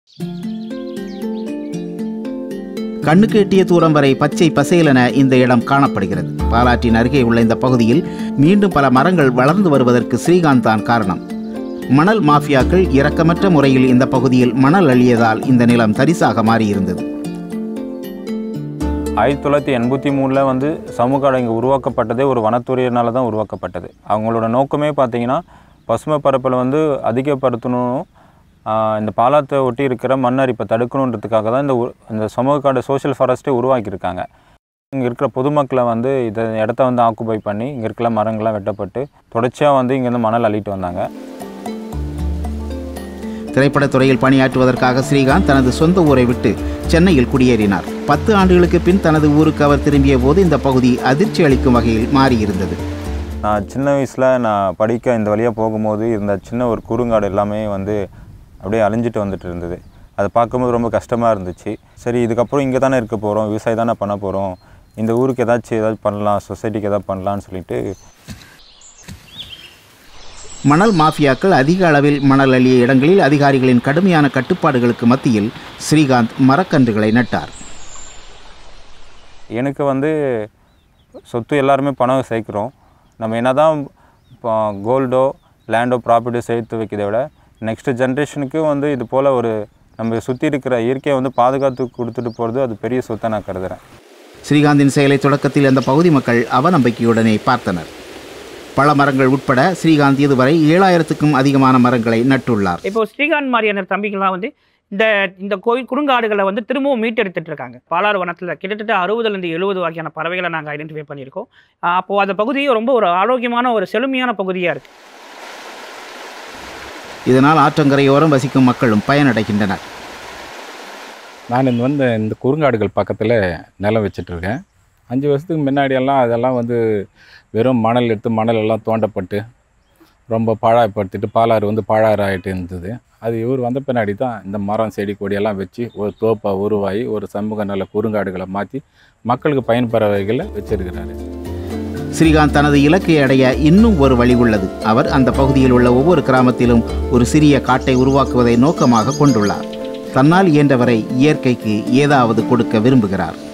கண்ணுக்கு எட்டிய தூரம் வரை பச்சை பசேலென இந்த இடம் காணப்படுகிறது பாலாற்றின் அருகே உள்ள இந்த பகுதியில் மீண்டும் பல மரங்கள் வளர்ந்து வருவதற்கு ஸ்ரீகாந்த் தான் காரணம் மணல் மாஃபியாக்கள் இரக்கமற்ற முறையில் இந்த பகுதியில் மணல் அள்ளியதால் இந்த நிலம் தரிசாக மாறியிருந்தது ஆயிரத்தி தொள்ளாயிரத்தி எண்பத்தி மூணில் வந்து சமூக அடை இங்கே உருவாக்கப்பட்டதே ஒரு வனத்துறையினால தான் உருவாக்கப்பட்டது அவங்களோட நோக்கமே பார்த்தீங்கன்னா பசுமை பரப்பில் வந்து அதிகப்படுத்தணும் ஆஹ் இந்த பாலாத்தை ஒட்டி இருக்கிற மண் அரிப்பை தடுக்கணுன்றதுக்காக தான் இந்த உ- இந்த சமூக காடு சோஷியல் ஃபாரஸ்ட்டே உருவாக்கியிருக்காங்க இங்கே இருக்கிற பொதுமக்களை வந்து இதை இடத்த வந்து ஆக்குபை பண்ணி இங்கே இருக்கிற மரங்கள்லாம் வெட்டப்பட்டு தொடர்ச்சியாக வந்து இங்கேருந்து மணல் அள்ளிட்டு வந்தாங்க திரைப்படத்துறையில் பணியாற்றுவதற்காக ஸ்ரீகாந்த் தனது சொந்த ஊரை விட்டு சென்னையில் குடியேறினார் பத்து ஆண்டுகளுக்கு பின் தனது ஊருக்கு அவர் திரும்பிய போது இந்த பகுதி அதிர்ச்சி அளிக்கும் வகையில் மாறியிருந்தது நான் சின்ன வயசில் நான் படிக்க இந்த வழியாக போகும்போது இருந்த சின்ன ஒரு குறுங்காடு எல்லாமே வந்து அப்படியே அழிஞ்சிட்டு வந்துட்டு இருந்தது அதை பார்க்கும்போது ரொம்ப கஷ்டமாக இருந்துச்சு சரி இதுக்கப்புறம் இங்கே தானே இருக்க போகிறோம் விவசாயம் தானே பண்ண போகிறோம் இந்த ஊருக்கு ஏதாச்சும் ஏதாச்சும் பண்ணலாம் சொசைட்டிக்கு ஏதாவது பண்ணலான்னு சொல்லிட்டு மணல் மாஃபியாக்கள் அதிக அளவில் மணல் அள்ளிய இடங்களில் அதிகாரிகளின் கடுமையான கட்டுப்பாடுகளுக்கு மத்தியில் ஸ்ரீகாந்த் மரக்கன்றுகளை நட்டார் எனக்கு வந்து சொத்து எல்லாருமே பணம் சேர்க்குறோம் நம்ம என்ன தான் கோல்டோ லேண்டோ ப்ராப்பர்ட்டியோ சேர்த்து வைக்கிறதை விட நெக்ஸ்ட் ஜென்ரேஷனுக்கு வந்து இது போல் ஒரு நம்ம சுற்றி இருக்கிற இயற்கையை வந்து பாதுகாத்து கொடுத்துட்டு போகிறது அது பெரிய சொத்தை நான் கருதுகிறேன் ஸ்ரீகாந்தின் செயலை தொடக்கத்தில் அந்த பகுதி மக்கள் அவநம்பிக்கையுடனே பார்த்தனர் பல மரங்கள் உட்பட ஸ்ரீகாந்த் இதுவரை ஏழாயிரத்துக்கும் அதிகமான மரங்களை நட்டுள்ளார் இப்போ ஸ்ரீகாந்த் மாதிரியான தம்பிகள்லாம் வந்து இந்த இந்த கோயில் குறுங்காடுகளை வந்து திரும்பவும் மீட்டெடுத்துட்டு இருக்காங்க பாலாறு வனத்தில் கிட்டத்தட்ட அறுபதுலேருந்து எழுபது வகையான பறவைகளை நாங்கள் ஐடென்டிஃபை பண்ணியிருக்கோம் ஆஹ் அப்போ அந்த பகுதி ரொம்ப ஒரு ஆரோக்கியமான ஒரு செழுமையான பகுதியாக இருக்குது இதனால் ஆற்றங்கரையோரம் வசிக்கும் மக்களும் பயனடைகின்றனர் நான் இந்த வந்து இந்த குறுங்காடுகள் பக்கத்தில் நிலம் வச்சிட்ருக்கேன் அஞ்சு வருஷத்துக்கு முன்னாடியெல்லாம் அதெல்லாம் வந்து வெறும் மணல் எடுத்து மணல் எல்லாம் தோண்டப்பட்டு ரொம்ப பாழாய்ப்படுத்திட்டு பாலாறு வந்து பாழாறு ஆகிட்டு இருந்தது அது இவர் வந்த பின்னாடி தான் இந்த மரம் செடி கொடியெல்லாம் வச்சு ஒரு தோப்பாக உருவாகி ஒரு சமூக நல குறுங்காடுகளை மாற்றி மக்களுக்கு பயன்பெற வகையில் வச்சிருக்கிறாரு ஸ்ரீகாந்த் தனது இலக்கை அடைய இன்னும் ஒரு வழி உள்ளது அவர் அந்த பகுதியில் உள்ள ஒவ்வொரு கிராமத்திலும் ஒரு சிறிய காட்டை உருவாக்குவதை நோக்கமாக கொண்டுள்ளார் தன்னால் இயன்றவரை இயற்கைக்கு ஏதாவது கொடுக்க விரும்புகிறார்